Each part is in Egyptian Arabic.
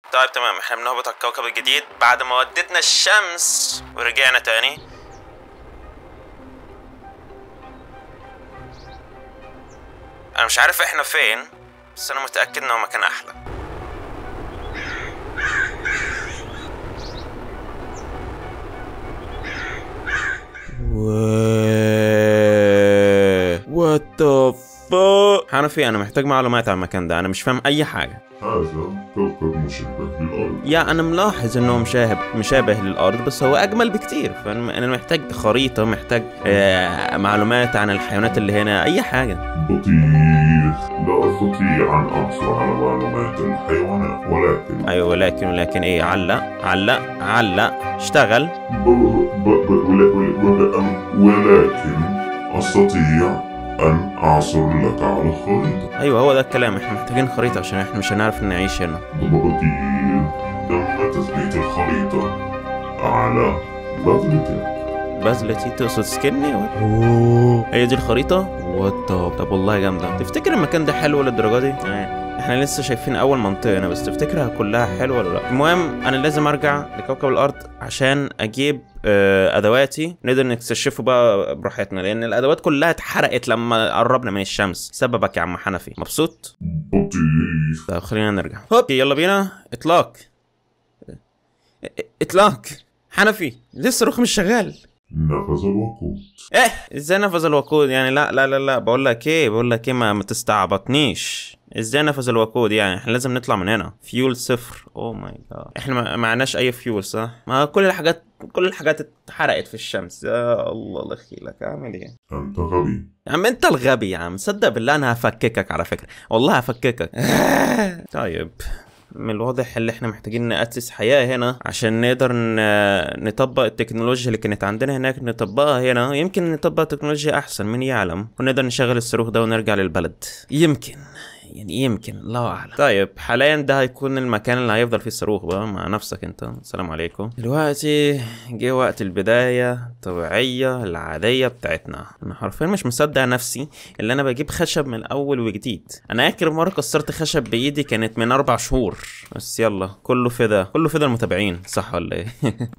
طيب تمام احنا بنهبط على الكوكب الجديد بعد ما ودتنا الشمس ورجعنا تاني انا مش عارف احنا فين بس انا متأكد انه مكان احلى وات ذا فاك حنفي انا محتاج معلومات عن المكان ده انا مش فاهم اي حاجه هذا كوكب مشابه للأرض يا انا ملاحظ انه مشابه مشابه للارض بس هو اجمل بكتير فانا أنا محتاج خريطه محتاج آه معلومات عن الحيوانات اللي هنا اي حاجه بطيخ لا أستطيع أن أحصل على معلومات الحيوانات ولكن ايوه ولكن ولكن ايه علق علق علق اشتغل ب... ب... ب... ولا- ولا- ولا- ولكن أستطيع أن أعثر لك على خريطة ايوه هو ده الكلام احنا محتاجين خريطه عشان احنا مش هنعرف نعيش هنا بطيخ تم تثبيت الخريطة على بذلتك بذلتي تقصد سكني اوه هي دي الخريطه وات طب والله جامده تفتكر المكان ده حلو للدرجه دي آه. احنا لسه شايفين اول منطقه هنا بس تفتكرها كلها حلوه ولا لا المهم انا لازم ارجع لكوكب الارض عشان اجيب آه، ادواتي نقدر نكتشفه بقى براحتنا لان الادوات كلها اتحرقت لما قربنا من الشمس سببك يا عم حنفي مبسوط بطيخ طب خلينا نرجع هوب يلا بينا اطلاق اطلاق حنفي لسه الرخ مش شغال نفذ الوقود ايه ازاي نفذ الوقود يعني لا لا لا لا بقول لك ايه بقول لك ايه ما, ما تستعبطنيش ازاي نفذ الوقود يعني احنا لازم نطلع من هنا فيول صفر اوه ماي جاد احنا ما معناش اي فيول صح ما كل الحاجات كل الحاجات اتحرقت في الشمس يا الله الله يخيلك اعمل ايه أنت غبي يا عم انت الغبي يا عم صدق بالله انا هفككك على فكره والله هفككك طيب من الواضح اللي احنا محتاجين نأسس حياة هنا عشان نقدر ن- نطبق التكنولوجيا اللي كانت عندنا هناك نطبقها هنا يمكن نطبق تكنولوجيا أحسن من يعلم ونقدر نشغل الصاروخ ده ونرجع للبلد يمكن يعني يمكن الله اعلم طيب حاليا ده هيكون المكان اللي هيفضل فيه الصاروخ بقى مع نفسك انت السلام عليكم دلوقتي جه وقت البدايه الطبيعيه العاديه بتاعتنا انا حرفيا مش مصدق نفسي اللي انا بجيب خشب من اول وجديد انا اخر مره كسرت خشب بايدي كانت من اربع شهور بس يلا كله فدا كله فدا المتابعين صح ولا ايه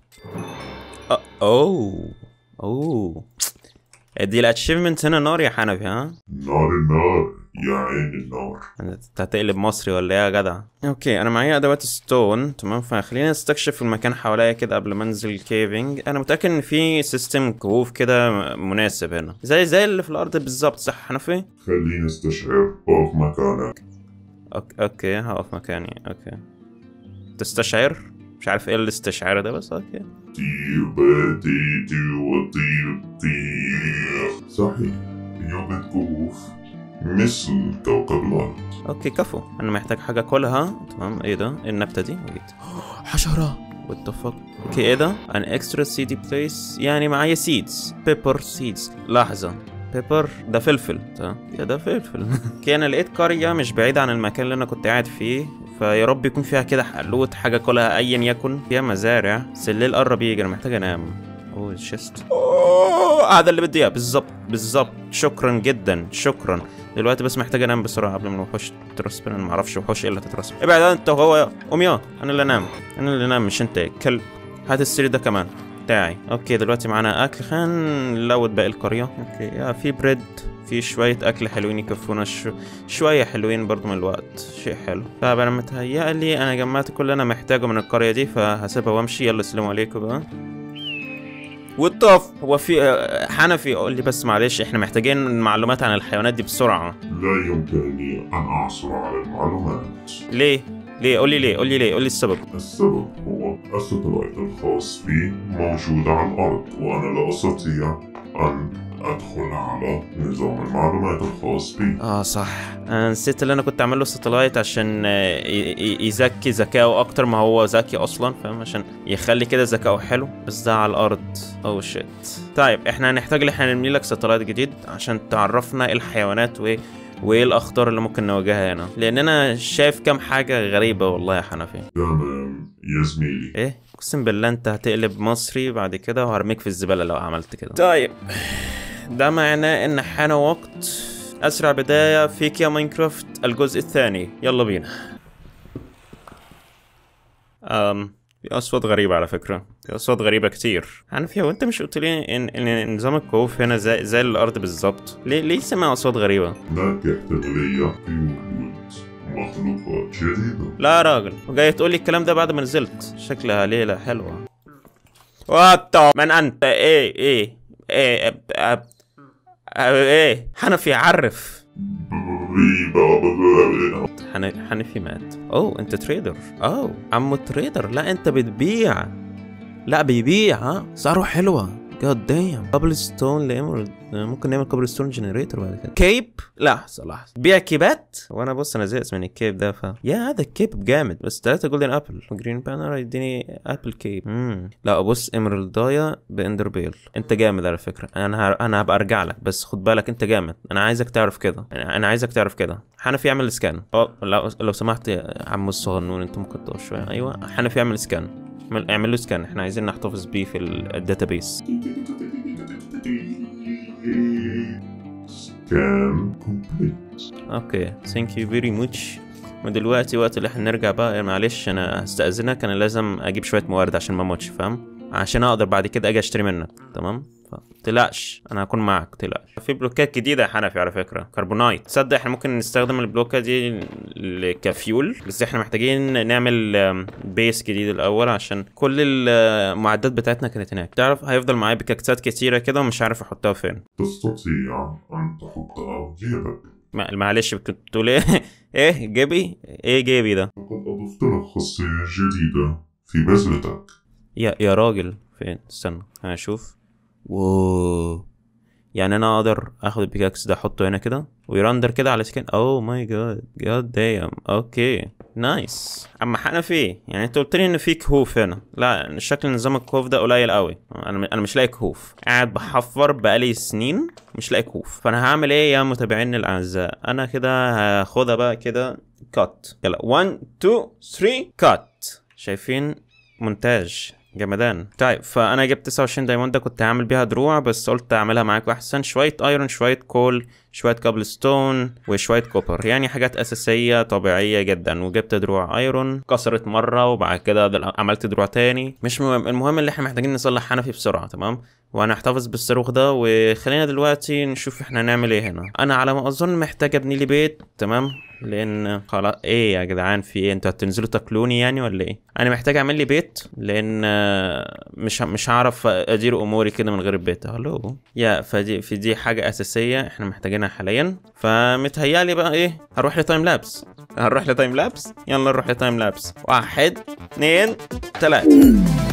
أه، اوه اوه دي الاتشيفمنت هنا نار يا حنفي ها نار النار يا عين النار انت هتقلب مصري ولا ايه يا جدع اوكي انا معايا ادوات ستون تمام فخلينا نستكشف المكان حواليا كده قبل ما انزل الكيفنج انا متاكد ان في سيستم كهوف كده مناسب هنا زي زي اللي في الارض بالظبط صح حنفي خليني استشعر اقف مكانك أوكي, اوكي هقف مكاني اوكي تستشعر مش عارف ايه الاستشعار ده بس اوكي طيب تي تي وطيب طيب صحيح يوجد كهوف مثل كوكب الأرض اوكي كفو انا محتاج حاجه اكلها تمام ايه ده إيه النبته دي وجيت حشره وات ذا فك اوكي ايه ده ان اكسترا سيدي بليس يعني معايا سيدز بيبر سيدز لحظه بيبر ده فلفل تمام يا ده فلفل اوكي انا لقيت قريه مش بعيده عن المكان اللي انا كنت قاعد فيه فيا رب يكون فيها كده حلوت حاجه كلها ايا يكن فيها مزارع بس الليل قرب يجي انا محتاج انام اوه شيست اوه هذا اللي بدي اياه بالظبط بالظبط شكرا جدا شكرا دلوقتي بس محتاج انام بسرعه قبل ما الوحوش تترسبن انا ما اعرفش وحوش ايه اللي هتترسبن ابعد انت وهو قوم يا انا اللي انام انا اللي انام مش انت كلب هات السرير ده كمان بتاعي اوكي دلوقتي معانا اكل خلينا نلود باقي القريه اوكي يا في بريد في شوية أكل حلوين يكفونا شو... شوية حلوين برضو من الوقت شيء حلو طيب أنا متهيألي أنا جمعت كل اللي أنا محتاجه من القرية دي فهسيبها وأمشي يلا السلام عليكم بقى والطف هو في آه، حنفي قول لي بس معلش احنا محتاجين معلومات عن الحيوانات دي بسرعة لا يمكنني أن أحصل على المعلومات ليه؟ ليه؟ قول لي ليه؟ قول لي ليه؟ قول لي السبب السبب هو الستلايت الخاص بي موجود على الأرض وأنا لا أستطيع أن أدخل على نظام المعلومات الخاص بي اه صح انا نسيت اللي انا كنت اعمل له ستلايت عشان آه، ي- ي- يزكي ذكائه اكتر ما هو ذكي اصلا فاهم عشان يخلي كده ذكائه حلو بس ده على الارض اوه شيت طيب احنا هنحتاج ان احنا نبني لك ستلايت جديد عشان تعرفنا إيه الحيوانات وايه وايه الاخطار اللي ممكن نواجهها هنا لان انا شايف كام حاجه غريبه والله يا حنفي تمام يا زميلي ايه اقسم بالله انت هتقلب مصري بعد كده وهرميك في الزباله لو عملت كده طيب ده معناه ان حان وقت اسرع بدايه فيك يا ماينكرافت الجزء الثاني يلا بينا أم في أصوات غريبة على فكرة في أصوات غريبة كتير حنفي هو أنت مش قلت لي إن, إن نظام الكهوف هنا زي, زي الأرض بالظبط ليه ليه سمع أصوات غريبة هناك احتمالية في وجود مخلوقات جديدة لا يا راجل وجاي تقول لي الكلام ده بعد ما نزلت شكلها ليلة حلوة وات من أنت إيه إيه إيه إيه, إيه. حنفي عرف حن- حنفي مات اوه انت تريدر اوه عمو تريدر لا انت بتبيع لا بيبيع ها سعره حلوة جاد دايم كابل ستون لإيمرالد ممكن نعمل كابل ستون جنريتور بعد كده كيب لحظة لحظة بيع كيبات وانا بص انا زهقت من الكيب ده ف يا هذا الكيب جامد بس ثلاثة جولدن ابل جرين بانر يديني ابل كيب مم. لا ابص ايمرالدايا باندر بيل انت جامد على فكرة انا ه... انا هبقى ارجع لك بس خد بالك انت جامد انا عايزك تعرف كده انا عايزك تعرف كده حنفي يعمل سكان اه لو لو سمحت يا عم الصغنون انت ممكن تقف شوية ايوه حنفي يعمل سكان اعمل- اعمل له سكان احنا عايزين نحتفظ بيه في الداتابيس سكان كومبليت اوكي ثانك يو فيري ماتش ودلوقتي وقت اللي احنا نرجع بقى معلش انا هستأذنك انا لازم اجيب شوية موارد عشان ما اموتش فاهم عشان اقدر بعد كده اجي اشتري منك تمام فتقلقش انا هكون معك تقلقش في بلوكات جديدة يا حنفي على فكرة كربونايت تصدق احنا ممكن نستخدم البلوكة دي ل- كفيول بس احنا محتاجين نعمل آم، بيس جديد الاول عشان كل المعدات بتاعتنا كانت هناك تعرف هيفضل معايا بكاكسات كتيرة كده ومش عارف احطها فين تستطيع أن تحطها في جيبك مع- معلش كنت بتقول ايه ايه جيبي ايه جيبي ده لقد أضفت لك خاصية جديدة في بذلتك يا يا راجل فين استنى هشوف واو يعني انا اقدر اخد البيكاكس ده احطه هنا كده ويرندر كده على سكين اوه ماي جاد جاد دايم اوكي نايس اما حنفي يعني انت قلت لي ان في كهوف هنا لا شكل نظام الكهوف ده قليل قوي انا انا مش لاقي كهوف قاعد بحفر بقالي سنين مش لاقي كهوف فانا هعمل ايه يا متابعيني الاعزاء انا كده هاخدها بقى كده كات يلا 1 2 3 كات شايفين مونتاج جمدان طيب فانا جبت 29 دايموند ده كنت هعمل بيها دروع بس قلت اعملها معاكم احسن شويه ايرون شويه كول شويه كابل ستون وشويه كوبر يعني حاجات اساسيه طبيعيه جدا وجبت دروع ايرون كسرت مره وبعد كده دل- عملت دروع تاني مش مهم المهم اللي احنا محتاجين نصلح حنفي بسرعه تمام وانا هحتفظ بالصاروخ ده وخلينا دلوقتي نشوف احنا نعمل ايه هنا انا على ما اظن محتاج ابني لي بيت تمام لان خلاص ايه يا جدعان في ايه انتوا هتنزلوا تاكلوني يعني ولا ايه انا محتاج اعمل لي بيت لان آه، مش ه- مش هعرف ادير اموري كده من غير البيت هلو يا فدي في دي حاجه اساسيه احنا محتاجينها حاليا فمتهيالي بقى ايه هروح لتايم لابس هنروح لتايم لابس يلا نروح لتايم لابس واحد اتنين تلاته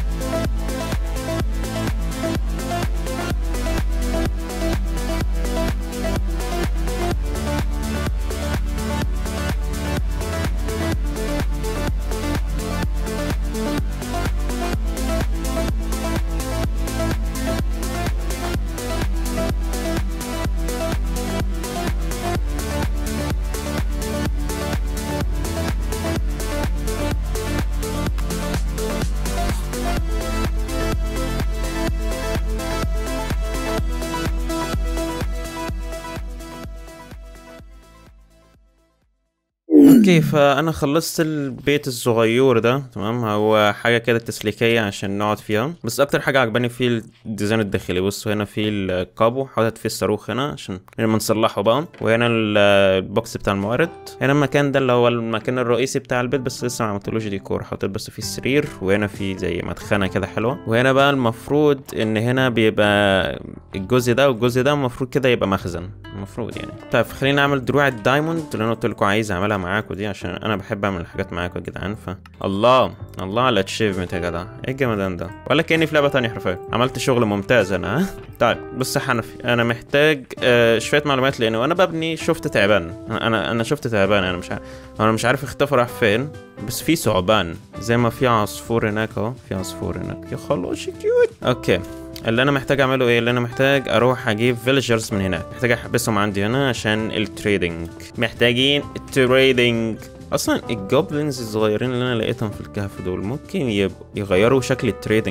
اوكي فانا خلصت البيت الصغير ده تمام هو حاجه كده تسليكيه عشان نقعد فيها بس اكتر حاجه عجباني فيه الديزاين الداخلي بصوا هنا في الكابو حاطط فيه الصاروخ هنا عشان لما نصلحه بقى وهنا ال- البوكس بتاع الموارد هنا المكان ده اللي هو المكان الرئيسي بتاع البيت بس لسه ما عملتلوش ديكور حاطط بس فيه السرير وهنا في زي مدخنه كده حلوه وهنا بقى المفروض ان هنا بيبقى الجزء ده والجزء ده المفروض كده يبقى مخزن المفروض يعني طيب خلينا نعمل دروع الدايموند اللي انا قلت لكم عايز اعملها معاكم دي عشان انا بحب اعمل الحاجات معاكم يا جدعان ف الله الله على الاتشيفمنت يا جدع ايه الجمدان ده ولا كاني في لعبه تانية حرفيا عملت شغل ممتاز انا ها طيب بص يا حنفي انا محتاج آه شويه معلومات لانه انا ببني شفت تعبان انا انا, أنا شفت تعبان انا مش عارف انا مش عارف اختفى راح فين بس في ثعبان زي ما في عصفور هناك اهو في عصفور هناك يا خلاص كيوت اوكي اللي انا محتاج اعمله ايه اللي انا محتاج اروح اجيب فيلجرز من هناك محتاج احبسهم عندي هنا عشان التريدنج محتاجين التريدنج اصلا الجوبلينز الصغيرين اللي انا لقيتهم في الكهف دول ممكن يب... يغيروا شكل التريدنج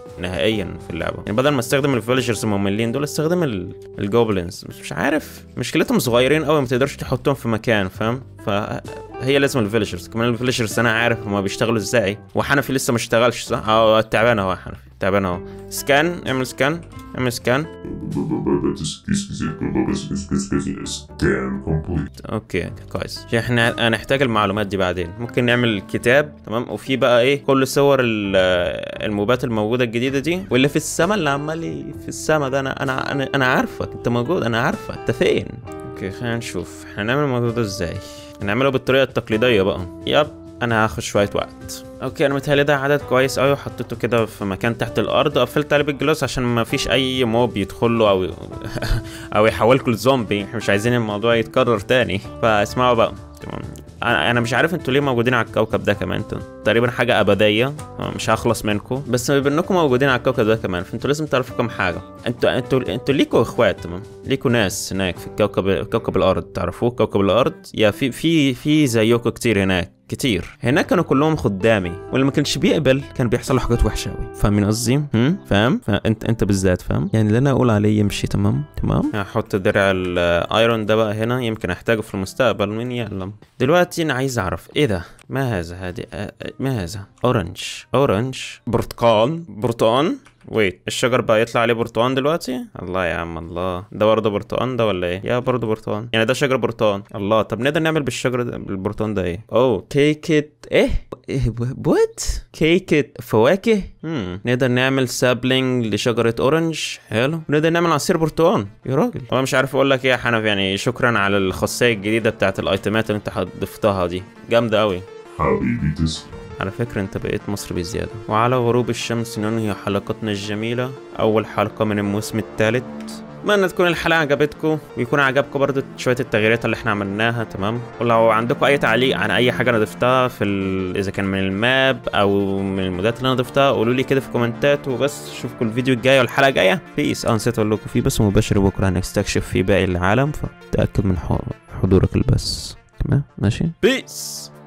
نهائيا في اللعبه يعني بدل ما استخدم الفيلجرز المملين دول استخدم ال- الجوبلينز مش مش عارف مشكلتهم صغيرين قوي ما تقدرش تحطهم في مكان فاهم فهي لازم الفيلجرز كمان الفيلجرز انا عارف هما بيشتغلوا ازاي وحنفي لسه ما اشتغلش صح اه تعبان اهو يا حنفي تعبان اهو سكان اعمل سكان اعمل سكان سكان كومبليت اوكي كويس عشان احنا هنحتاج المعلومات دي بعدين ممكن نعمل كتاب تمام وفي بقى ايه كل صور ال- الموبات الموجوده الجديده دي واللي في السما اللي عمال ي- في السما ده انا انا انا, أنا عارفك انت موجود انا عارفك انت فين اوكي خلينا نشوف احنا هنعمل الموضوع ده ازاي هنعمله بالطريقه التقليديه بقى يب انا هاخد شويه وقت اوكي انا متهيألي ده عدد كويس قوي وحطيته كده في مكان تحت الارض قفلت عليه بالجلاس عشان ما فيش اي موب يدخل له او او يحولكوا لزومبي احنا مش عايزين الموضوع يتكرر تاني فاسمعوا بقى تمام انا انا مش عارف انتوا ليه موجودين على الكوكب ده كمان انتوا تقريبا حاجه ابديه مش هخلص منكم بس بما انكم موجودين على الكوكب ده كمان فانتوا لازم تعرفوا كم حاجه انتوا انتوا انتوا ليكوا اخوات تمام ليكوا ناس هناك في الكوكب كوكب الارض تعرفوه كوكب الارض يا في في في زيكم كتير هناك كتير هناك كانوا كلهم خدامي واللي ما كانش بيقبل كان بيحصل له حاجات وحشه قوي فاهمين قصدي هم؟ فاهم فانت انت بالذات فاهم يعني اللي انا اقول عليه يمشي تمام تمام هحط درع الايرون ده بقى هنا يمكن احتاجه في المستقبل مين يعلم دلوقتي انا عايز اعرف ايه ده ما هذا هذه آه، آه، ما هذا اورنج اورنج برتقال برتقال ويت الشجر بقى يطلع عليه برتقان دلوقتي الله يا عم الله ده برضه برتقان ده ولا ايه يا برضه برتقان يعني ده شجر برتقان الله طب نقدر نعمل بالشجر ده بالبرتقان ده ايه اوه كيكة ايه ايه وات كيكة فواكه امم نقدر نعمل سابلينج لشجرة اورنج حلو نقدر نعمل عصير برتقان يا راجل انا مش عارف اقول لك ايه يا حنف يعني شكرا على الخاصية الجديدة بتاعت الايتمات اللي انت ضفتها دي جامدة قوي حبيبي تسلم على فكرة انت بقيت مصري بزيادة وعلى غروب الشمس ننهي حلقتنا الجميلة أول حلقة من الموسم الثالث اتمنى تكون الحلقة عجبتكم ويكون عجبكم برضو شوية التغييرات اللي احنا عملناها تمام ولو عندكم أي تعليق عن أي حاجة أنا ضفتها في ال... إذا كان من الماب أو من المودات اللي أنا ضفتها قولوا لي كده في الكومنتات وبس أشوفكم الفيديو الجاي والحلقة الجاية بيس أه نسيت أقول لكم في بث مباشر بكرة هنستكشف في باقي العالم فتأكد من حضورك البث تمام ماشي بيس